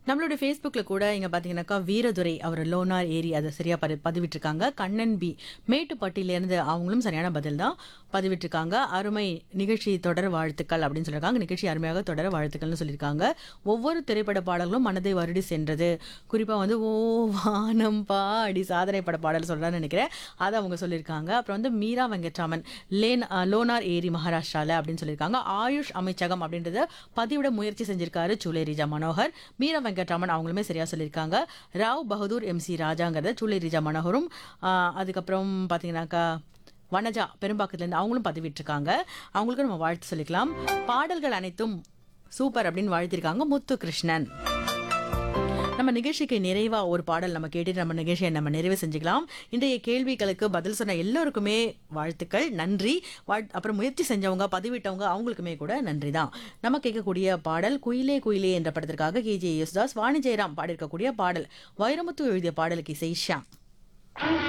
நம்மளுடைய ஃபேஸ்புக்கில் கூட இங்கே பார்த்தீங்கன்னாக்கா வீரதுரை அவர் லோனார் ஏரி அதை சரியாக பதி பதிவிட்டிருக்காங்க கண்ணன் பி மேட்டுப்பட்டியிலேருந்து அவங்களும் சரியான பதில் தான் பதிவிட்டிருக்காங்க அருமை நிகழ்ச்சி தொடர வாழ்த்துக்கள் அப்படின்னு சொல்லியிருக்காங்க நிகழ்ச்சி அருமையாக தொடர வாழ்த்துக்கள்னு சொல்லியிருக்காங்க ஒவ்வொரு திரைப்பட பாடல்களும் மனதை வருடி சென்றது குறிப்பாக வந்து ஓ வானம் பாடி சாதனை பட பாடல் சொல்கிறான்னு நினைக்கிறேன் அதை அவங்க சொல்லியிருக்காங்க அப்புறம் வந்து மீரா வெங்கட்ராமன் லேன் அஹ், லோனார் ஏரி மகாராஷ்டிரால அப்படின்னு சொல்லியிருக்காங்க ஆயுஷ் அமைச்சகம் அப்படின்றத பதிவிட முயற்சி செஞ்சிருக்காரு சூலே ரிஜா மனோகர் மீரா வெங்கட்ராமன் அவங்களுமே சரியா சொல்லியிருக்காங்க ராவ் பகதூர் எம் சி ராஜாங்கிறத சூலே ரிஜா மனோகரும் ஆஹ், அதுக்கப்புறம் பார்த்தீங்கன்னாக்கா வனஜா பெரும்பாக்கத்துலேருந்து அவங்களும் பதிவிட்டிருக்காங்க அவங்களுக்கும் நம்ம வாழ்த்து சொல்லிக்கலாம் பாடல்கள் அனைத்தும் சூப்பர் அப்படின்னு வாழ்த்திருக்காங்க முத்து கிருஷ்ணன் நம்ம நிகழ்ச்சிக்கு நிறைவா ஒரு பாடல் நம்ம கேட்டுட்டு நம்ம நிகழ்ச்சியை நம்ம நிறைவு செஞ்சுக்கலாம் இன்றைய கேள்விகளுக்கு பதில் சொன்ன எல்லோருக்குமே வாழ்த்துக்கள் நன்றி வாழ் அப்புறம் முயற்சி செஞ்சவங்க பதிவிட்டவங்க அவங்களுக்குமே கூட நன்றி தான் நம்ம கேட்கக்கூடிய பாடல் குயிலே குயிலே என்ற படத்திற்காக கே ஜே யேசுதாஸ் வாணி ஜெயராம் பாடியிருக்கக்கூடிய பாடல் வைரமுத்து எழுதிய பாடலுக்கு இசை ஷியாம்